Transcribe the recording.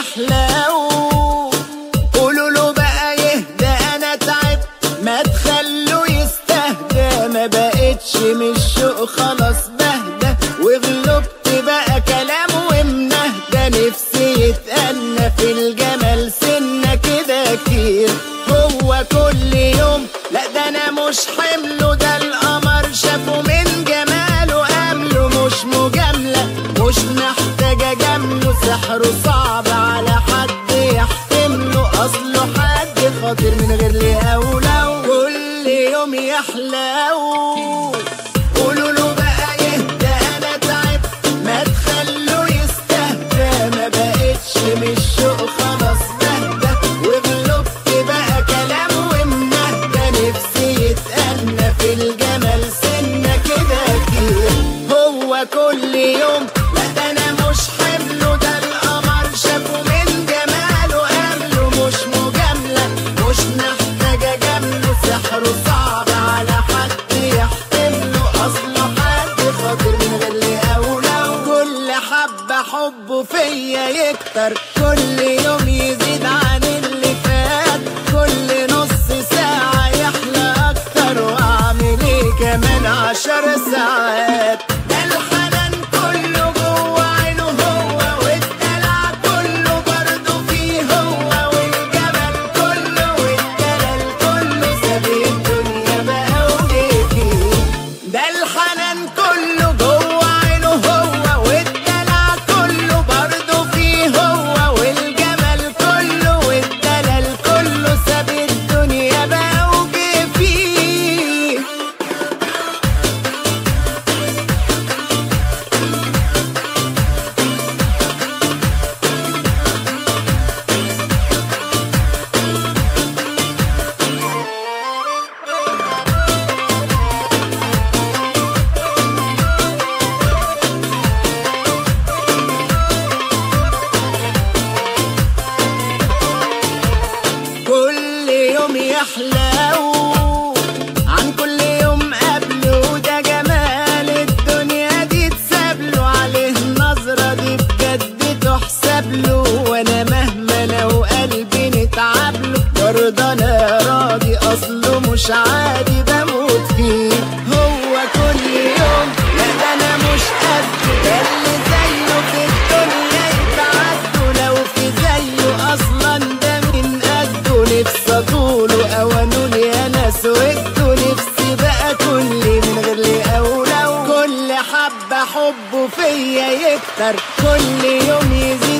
يحلو قولوا له بقى يهدى انا تعبت ما تخلوا يستهدى ما بقتش من الشوق خلاص بهدى وغلبت بقى كلام ومنهدى نفسي يتأنى في الجمال سنة كده كتير هو كل يوم لا ده انا مش حمله ده القمر شافه من جماله قامله مش مجاملة مش محتاجة جمله سحره صعب على حد يحتمله اصله حد خاطر من غير ليه ولو كل يوم يحلو قولوا له بقى يهدى انا تعبت ما تخلوا يستهدى ما بقتش من الشوق خلاص بهدى وغلبت بقى كلام ومنهدى نفسي يتأنى في الجمال سنة كده كتير هو كل يوم لا ده انا مش حمله ده القمر شافه من جماله قامله مش مجاملة مش محتاجة جمله سحره صعب على حد يحتمله اصله حد خاطر من غير لي اولى كل حبة حبه فيا يكتر كل يوم يزيد عن اللي فات كل نص ساعة يحلى اكتر واعمل ايه كمان عشر ساعات ده الحنان كله جوه عينه هو والدلع كله برضه فيه هو والجمال كله والدلال كله ساب الدنيا بقى وجه فيه ده الحنان كله جوه عينه هو والدلع كله برضه فيه هو والجمال كله والدلال كله ساب الدنيا بقى وجه فيه كل يوم يحلو عن كل يوم قبله ده جمال الدنيا دي تسابله عليه النظرة دي بجد تحسب له وانا مهما لو قلبي نتعبله برضه انا راضي اصله مش عادي بموت فيه هو كل يوم لا ده انا مش قد ده اللي زيه في الدنيا يتعدوا لو في زيه اصلا ده من قده نفسي اطوله اوانه لي انا سويته نفسي بقى كل من غير لي اولى كل حبه حبه فيا يكتر كل يوم يزيد